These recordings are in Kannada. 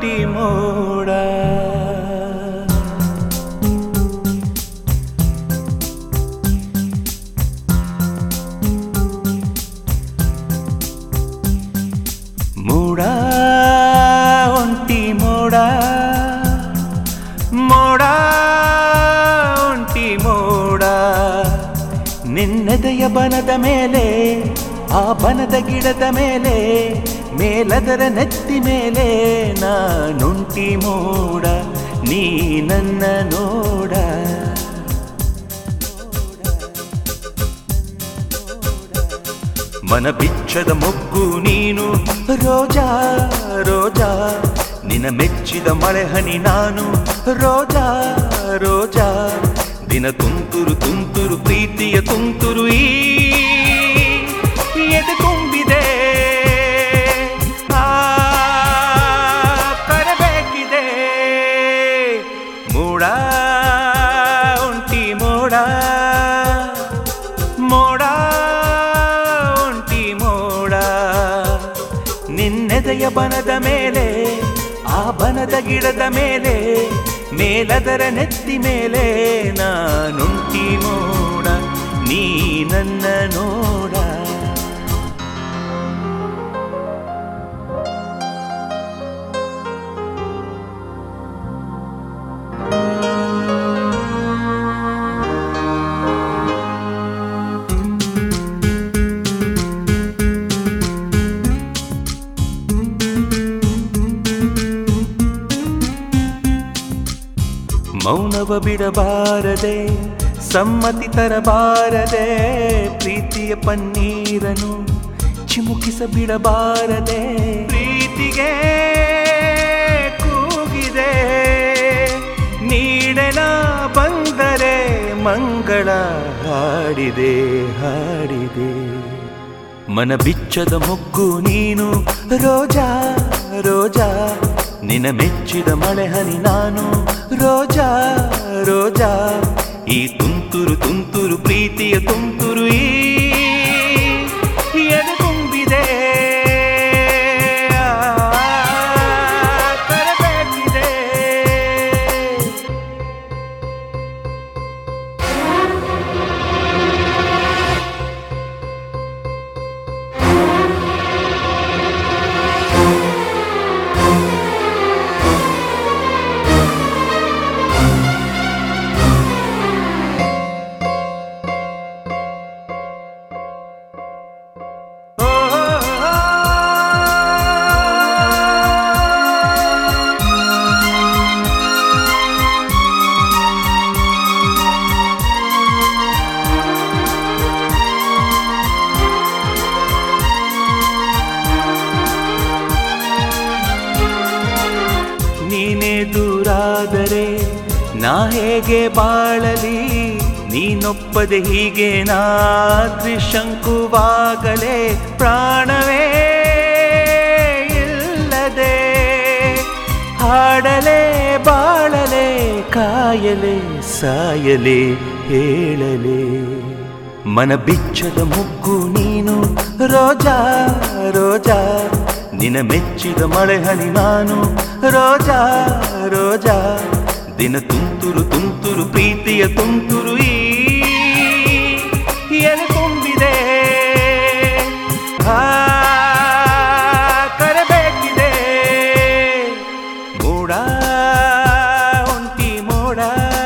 ಒಂಟಿ ಮೋಡ ಮೋಡ ಒಂಟಿ ಮೋಡ ಮೋಡ ಒಂಟಿ ಮೋಡ ನಿನ್ನೆದೆಯ ಬನದ ಮೇಲೆ ಆ ಬನದ ಗಿಡದ ಮೇಲೆ ಮೇಲದರ ನೆತ್ತಿ ಮೇಲೆ ನಾನುಂಟಿ ಮೋಡ ನೀ ನನ್ನ ನೋಡ ಮನ ಬಿಚ್ಚದ ಮೊಗ್ಗು ನೀನು ರೋಜಾ ರೋಜಾ ನಿನ ಮೆಚ್ಚಿದ ಮಳೆ ಹನಿ ನಾನು ರೋಜಾ ರೋಜಾ ದಿನ ತುಂತುರು ತುಂತುರು ಪ್ರೀತಿಯ ತುಂತುರು ಈ ಎದೆ ತುಂಬಿದೆ ಆ ಕರಬೇಕಿದೆ ಮೂಡ ಒಂಟಿ ಮೋಡ ಮೋಡ ಒಂಟಿ ಮೋಡ ನಿನ್ನೆದೆಯ ಬನದ ಮೇಲೆ ಆ ಬನದ ಗಿಡದ ಮೇಲೆ ಮೇಲದರ ನೆತ್ತಿ ಮೇಲೆ ನಾನುಂಟಿ ಮೋಡ ನೀ ನನ್ನ ನೋಡ ಮೌನವ ಬಿಡಬಾರದೆ ಸಮ್ಮತಿ ತರಬಾರದೆ ಪ್ರೀತಿಯ ಪನ್ನೀರನು ಚಿಮುಕಿಸ ಬಿಡಬಾರದೆ ಪ್ರೀತಿಗೆ ಕೂಗಿದೆ ನೀಡಲ ಬಂದರೆ ಮಂಗಳ ಹಾಡಿದೆ ಹಾಡಿದೆ ಮನ ಬಿಚ್ಚದ ಮೊಗ್ಗು ನೀನು ರೋಜಾ ರೋಜಾ ನಿನ ಮೆಚ್ಚಿದ ಮಳೆ ಹನಿ ನಾನು ರೋಜಾ ರೋಜಾ ಈ ತುಂತುರು ತುಂತುರು ಪ್ರೀತಿಯ ತುಂತುರು ಈ ಎದೆ ತುಂಬಿದೆ ಆ, ಕರಬೇಕಿದೆ ನೀನೇ ದೂರಾದರೆ ನಾ ಹೇಗೆ ಬಾಳಲಿ ನೀನೊಪ್ಪದೆ ಹೀಗೆ ನಾ ತ್ರಿಶಂಕುವಾಗಲೇ ಪ್ರಾಣವೇ ಇಲ್ಲದೆ ಹಾಡಲೇ ಬಾಳಲೆ ಕಾಯಲೆ ಸಾಯಲೆ ಹೇಳಲೆ ಮನ ಬಿಚ್ಚದ ಮುಗ್ಗು ನೀನು ರೋಜಾ ರೋಜಾ ನಿನ ಮೆಚ್ಚಿದ ಮಳೆ ಹನಿ ನಾನು ರೋಜಾ ರೋಜಾ ದಿನ ತುಂತುರು ತುಂತುರು ಪ್ರೀತಿಯ ತುಂತುರು ಈ ಎದೆ ತುಂಬಿದೆ ಆ ಕರಬೇಕಿದೆ ಮೋಡ ಒಂಟಿ ಮೋಡ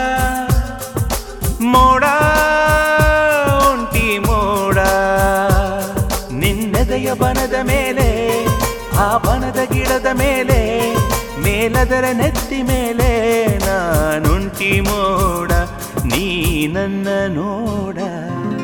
ಮೋಡ ಒಂಟಿ ಮೋಡ ನಿನ್ನೆದೆಯ ಬನದ ಮೇಲೆ ಆ ಬನದ ಗಿಡದ ಮೇಲೆ ಮೇಲದರ ನೆತ್ತಿ ಮೇಲೆ ನಾನುಂಟಿ ಮೋಡ ನೀ ನನ್ನ ನೋಡ